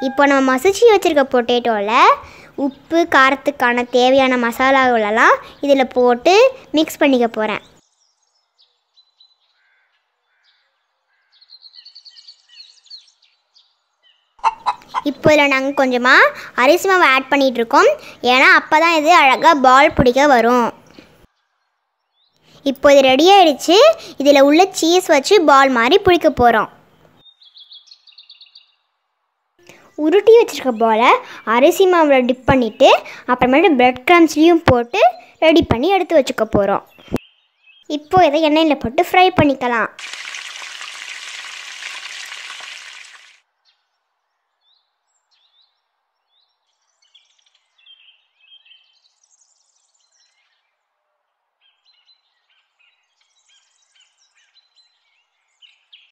இப்போ நம்ம மசிச்சு வச்சுருக்க பொட்டேட்டோவில் உப்பு காரத்துக்கான தேவையான மசாலாகளெல்லாம் இதில் போட்டு மிக்ஸ் பண்ணிக்க போகிறேன் இப்போ இதில் நாங்கள் கொஞ்சமாக அரிசி மாவு ஆட் பண்ணிகிட்ருக்கோம் ஏன்னா அப்போ தான் இது அழகாக பால் பிடிக்க வரும் இப்போ இது ரெடி ஆயிடுச்சு இதில் உள்ள சீஸ் வச்சு பால் மாதிரி பிடிக்க போகிறோம் உருட்டி வச்சுருக்க பாலை அரிசி மாவில் டிப் பண்ணிவிட்டு அப்புறமேட்டு பிரெட் க்ரம்ஸ்லேயும் போட்டு ரெடி பண்ணி எடுத்து வச்சுக்க போகிறோம் இப்போ இதை எண்ணெயில் போட்டு ஃப்ரை பண்ணிக்கலாம்